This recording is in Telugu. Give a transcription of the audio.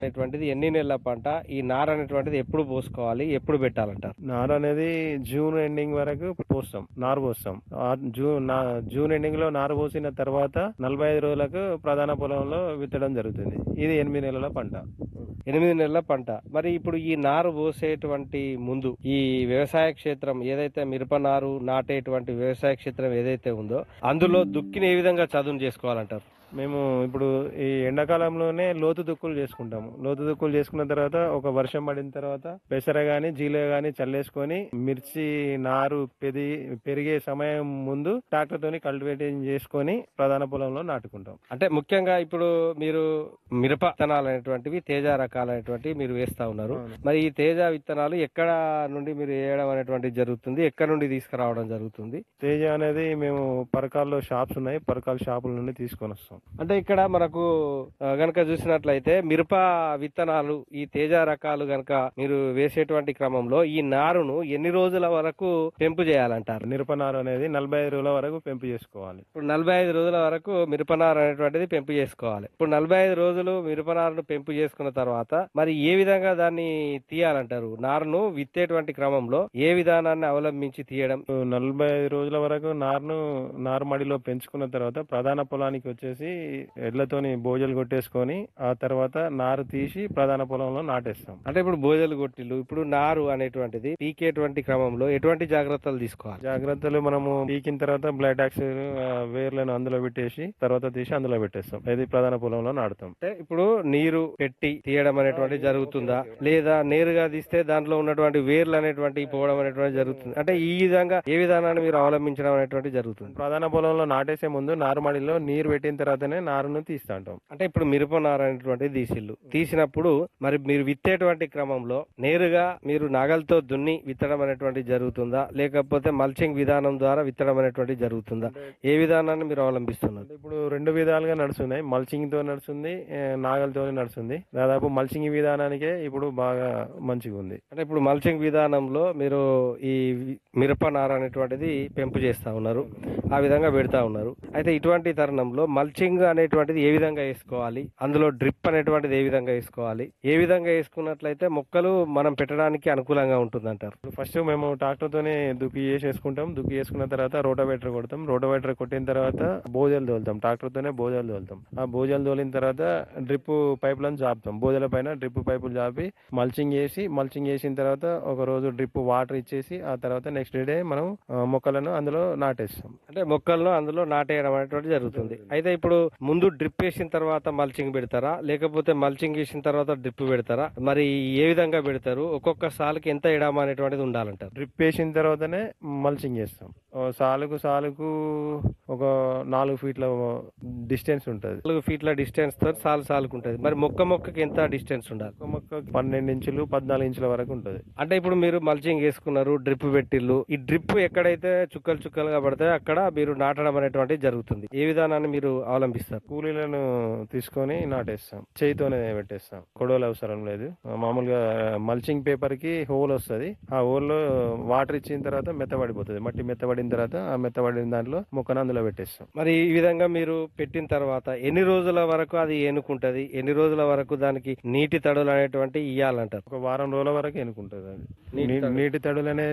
అనేటువంటిది ఎన్ని నెలల పంట ఈ నార అనేటువంటిది ఎప్పుడు పోసుకోవాలి ఎప్పుడు పెట్టాలంటారు నారు అనేది జూన్ ఎండింగ్ వరకు పోస్తాం నారు పోస్తాం ఆ జూన్ నా- జూన్ ఎండింగ్ లో నారు పోసిన తర్వాత నలభై ఐదు రోజులకు ప్రధాన పొలంలో విత్తడం జరుగుతుంది ఇది ఎనిమిది నెలల పంట ఎనిమిది నెలల పంట మరి ఇప్పుడు ఈ నారు పోసేటువంటి ముందు ఈ వ్యవసాయ క్షేత్రం ఏదైతే మిరప నారు నాటేటువంటి వ్యవసాయ క్షేత్రం ఏదైతే ఉందో అందులో దుక్కిని ఏ విధంగా చదును చేసుకోవాలంటారు మేము ఇప్పుడు ఈ ఎండాకాలంలోనే లోతు దుక్కులు చేసుకుంటాము లోతు దుక్కులు చేసుకున్న తర్వాత ఒక వర్షం పడిన తర్వాత పెసర గాని జీలే గాని చల్లేసుకొని మిర్చి నారు పెది పెరిగే సమయం ముందు ట్రాక్టర్ తోని కల్టివేటింగ్ చేసుకొని ప్రధాన పొలంలో నాటుకుంటాం అంటే ముఖ్యంగా ఇప్పుడు మీరు మిరప విత్తనాలు అనేటువంటివి తేజ రకాలైనటువంటివి మీరు వేస్తా ఉన్నారు అవును. మరి ఈ తేజ విత్తనాలు ఎక్కడ నుండి మీరు వేయడం అనేటువంటిది జరుగుతుంది ఎక్కడ నుండి తీసుకురావడం జరుగుతుంది తేజ అనేది మేము పరకాల్లో షాప్స్ ఉన్నాయి పరకాల షాపుల నుండి తీసుకొని వస్తాం అంటే ఇక్కడ మనకు ఆ, గనక చూసినట్లయితే మిరప విత్తనాలు ఈ తేజ రకాలు గనక మీరు వేసేటువంటి క్రమంలో ఈ నారును ఎన్ని రోజుల వరకు పెంపు చేయాలంటారు మిరపనారు అనేది నలభై ఐదు రోజుల వరకు పెంపు చేసుకోవాలి ఇప్పుడు నలభై ఐదు రోజుల వరకు మిరపనారు అనేటువంటిది పెంపు చేసుకోవాలి ఇప్పుడు నలభై ఐదు రోజులు మిరపనారును పెంపు చేసుకున్న తర్వాత మరి ఏ విధంగా దాన్ని తీయాలంటారు నారును విత్తేటువంటి క్రమంలో ఏ విధానాన్ని అవలంబించి తీయడం నలభై ఐదు రోజుల వరకు నారును నారుమడిలో పెంచుకున్న తర్వాత ప్రధాన పొలానికి వచ్చేసి ఎడ్లతోని బోజలు కొట్టేసుకొని ఆ తర్వాత నారు తీసి ప్రధాన పొలంలో నాటేస్తాం అంటే ఇప్పుడు భోజలు కొట్టిల్లు ఇప్పుడు నారు అనేటువంటిది పీకేటువంటి క్రమంలో ఎటువంటి జాగ్రత్తలు తీసుకోవాలి జాగ్రత్తలు మనము పీకిన తర్వాత బ్లైటాక్స్ వేర్లను అందులో పెట్టేసి తర్వాత తీసి అందులో పెట్టేస్తాం ఇది ప్రధాన పొలంలో నాటుతాం అంటే ఇప్పుడు నీరు పెట్టి తీయడం అనేటువంటి జరుగుతుందా లేదా నేరుగా తీస్తే దాంట్లో ఉన్నటువంటి వేర్లు అనేటువంటి పోవడం అనేటువంటి జరుగుతుంది అంటే ఈ విధంగా ఏ విధానాన్ని మీరు అవలంబించడం అనేటువంటి జరుగుతుంది ప్రధాన పొలంలో నాటేసే ముందు నారుమడిలో నీరు పెట్టిన తర్వాతనే నారును తీస్తా ఉంటాం అంటే ఇప్పుడు మిరప నార అనేటువంటిది తీసిల్లు తీసినప్పుడు మరి మీరు విత్తేటువంటి క్రమంలో నేరుగా మీరు నాగలతో దున్ని విత్తడం అనేటువంటి జరుగుతుందా లేకపోతే మల్చింగ్ విధానం ద్వారా విత్తడం అనేటువంటి జరుగుతుందా ఏ విధానాన్ని మీరు అవలంబిస్తున్నారు అంటే ఇప్పుడు రెండు విధాలుగా నడుస్తున్నాయి మల్చింగ్ తో నడుస్తుంది ఏ, నాగలితో నడుస్తుంది దాదాపు మల్చింగ్ విధానానికే ఇప్పుడు బాగా మంచిగా ఉంది అంటే ఇప్పుడు మల్చింగ్ విధానంలో మీరు ఈ వి- మిరప నార అనేటువంటిది పెంపు చేస్తా ఉన్నారు ఆ విధంగా పెడతా ఉన్నారు అయితే ఇటువంటి తరుణంలో మల్చింగ్ అనేటువంటిది ఏ విధంగా వేసుకోవాలి అందులో డ్రిప్ అనేటువంటిది ఏ విధంగా వేసుకోవాలి ఏ విధంగా వేసుకున్నట్లయితే మొక్కలు మనం పెట్టడానికి అనుకూలంగా ఉంటుందంటారు ఇప్పుడు ఫస్ట్ మేము ట్రాక్టర్ తోనే దుక్కి చేసేసుకుంటాం దుక్కి చేసుకున్న తర్వాత రోటోవేటర్ కొడతాం రోటోవేటర్ కొట్టిన తర్వాత బోజలు తోలుతాం ట్రాక్టర్ తోనే బోజలు తోలుతాం ఆ బోజలు తోలిన తర్వాత డ్రిప్ పైపులను చాపుతాం బోజల పైన డ్రిప్ పైపులు చాపి మల్చింగ్ చేసి మల్చింగ్ చేసిన తర్వాత ఒక రోజు డ్రిప్ వాటర్ ఇచ్చేసి ఆ తర్వాత నెక్స్ట్ డే మనం ఆ, మొక్కలను అందులో నాటేస్తాం అంటే మొక్కలను అందులో నాటేయడం అనేటువంటి జరుగుతుంది అయితే ఇప్పుడు ముందు డ్రిప్ వేసిన తర్వాత మల్చింగ్ పెడతారా లేకపోతే మల్చింగ్ వేసిన తర్వాత డ్రిప్ పెడతారా మరి ఏ విధంగా పెడతారు ఒక్కొక్క సాలుకి ఎంత ఎడామ అనేటువంటిది ఉండాలంటారు డ్రిప్ వేసిన తర్వాతనే మల్చింగ్ చేస్తాం ఓ సాలుకు సాలుకు ఒక నాలుగు ఫీట్ల డిస్టెన్స్ ఉంటుంది నాలుగు ఫీట్ల డిస్టెన్స్ తో సాలు సాలుకు ఉంటుంది మరి మొక్క మొక్కకి ఎంత డిస్టెన్స్ ఉండాలి ఒక మొక్క పన్నెండు ఇంచులు పద్నాలుగు ఇంచుల వరకు ఉంటుంది అంటే ఇప్పుడు మీరు మల్చింగ్ వేసుకున్నారు డ్రిప్ పెట్టిల్లు ఈ డ్రిప్ ఎక్కడైతే చుక్కలు చుక్కలుగా పడతాయో అక్కడ మీరు నాటడం అనేటువంటిది జరుగుతుంది ఏ విధానాన్ని మీరు అవలంబిస్తారు కూలీలను తీసుకొని నాటేస్తాం చేయితోనే పెట్టేస్తాం కొడవలు అవసరం లేదు ఆ, మామూలుగా మల్చింగ్ పేపర్ కి హోల్ వస్తుంది ఆ హోల్ లో వాటర్ ఇచ్చిన తర్వాత మెత్తబడిపోతుంది మట్టి మెత్తబడిన తర్వాత ఆ మెత్తబడిన దాంట్లో మొక్కను అందులో పెట్టేస్తాం మరి ఈ విధంగా మీరు పెట్టిన తర్వాత ఎన్ని రోజుల వరకు అది ఏనుకుంటది ఎన్ని రోజుల వరకు దానికి నీటి తడులు అనేటువంటి ఇయ్యాలంటారు ఒక వారం రోజుల వరకు ఎన్నుకుంటుంది అది నీటి నీ- తడులు. నీటి తడులు అనేది